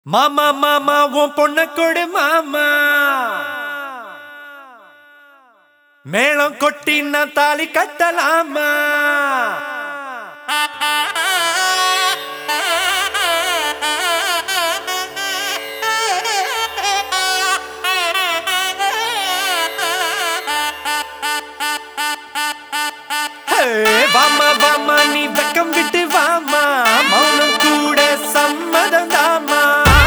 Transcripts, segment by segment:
மாமா மாமா உன் பொண்ண கொடு மாமா மேளம் கொட்டி நான் தாலி கட்டலாமா ஹே, வாமா வாமா நீ வெக்கம் விட்டு வாமா மௌனம் கூட சம்மதம் தாமா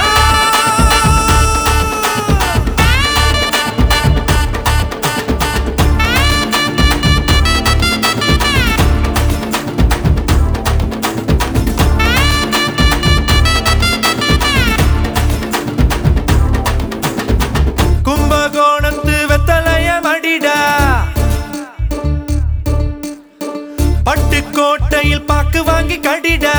கும்பகோணத்து வெத்தலைய மடிடா பட்டுக்கோட்டையில் பாக்கு வாங்கி கடிடா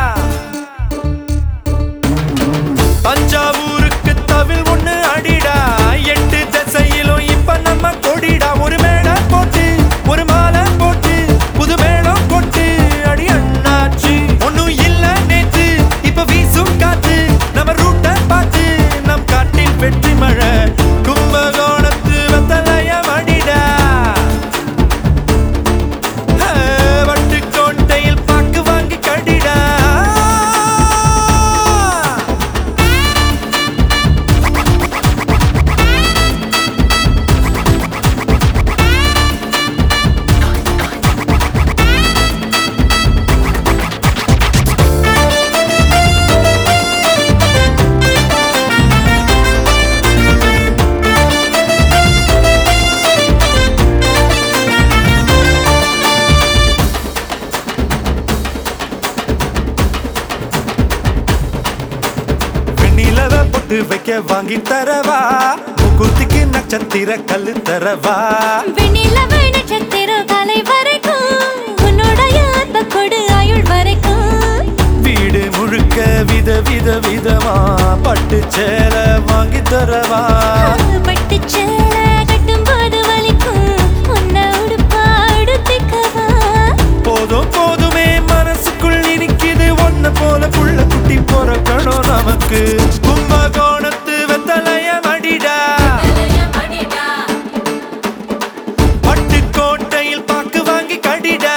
தஞ்சாவூருக்கு தவில் ஒண்ணு அடிடா எட்டு திசையிலும் இப்ப நம்ம கொடிடா ஒரு மேடை போட்டு ஒரு மாலை போட்டு புது மேளம் கொட்டு அடி அண்ணாச்சு ஒண்ணும் இல்ல நேத்து இப்ப வீசும் காத்து நம்ம ரூட்ட பார்த்து நம் காட்டில் வெற்றி மழை கும்பகோணத்து வெத்தலைய மடிடா வட்டுக்கோட்டையில் பாக்கு வாங்கி கடிடா வெண்ணிலவ பொட்டு வைக்க வாங்கி தரவா முகுத்திக்கு நட்சத்திர கல்லு தரவா வெண்ணிலவு நட்சத்திரம் காலை வரைக்கும் உன்னுடைய அன்பை கொடு ஆயுள் வரைக்கும் வீடு முழுக்க வித வித விதமா பட்டு சேல வாங்கி தரவா பட்டுச் சேலை கட்டும்போது வலிக்கும் உன்னை உடுப்பா உடுத்திக்கவா போதும் போதுமே மனசுக்குள் இனிக்குது ஒன்ன போல புள்ள குட்டி பிறக்கணும் நமக்கு கும்பகோணத்து வெத்தலைய மடிடா பட்டுக்கோட்டையில் பாக்கு வாங்கி கடிடா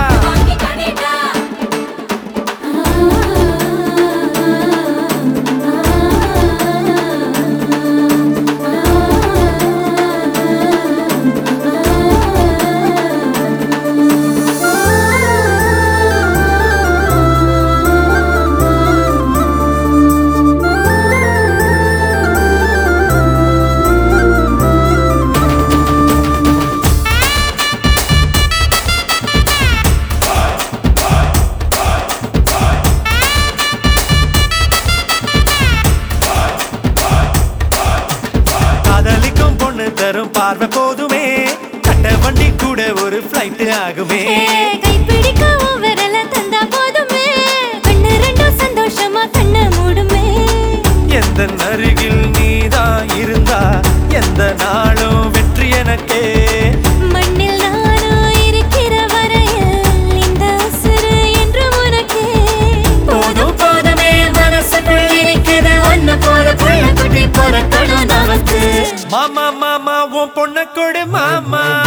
காதலிக்கும் பொண்ணு தரும் பார்வை போதுமே கட்ட வண்டி கூட ஒரு ஃப்ளைட் ஆகுமே கைப்பிடிக்க உன் விரல தந்தா போதுமே கண்ணு ரெண்டும் சந்தோஷமா கண்ணு மூடுமே எந்த அருகில் நீதான் இருந்தா எந்த நாளும் வெற்றி எனக்கே மண்ணில் நானும் இருக்கிற வரையில் இந்த உசுறு என்று உனக்கே போதும் போதுமே மனசுக்குள் இருக்கிற ஒன்னு போல புள்ள குட்டி பிறக்கணும் நமக்கு மாமா மாமா உன் பொண்ண கொடு மாமா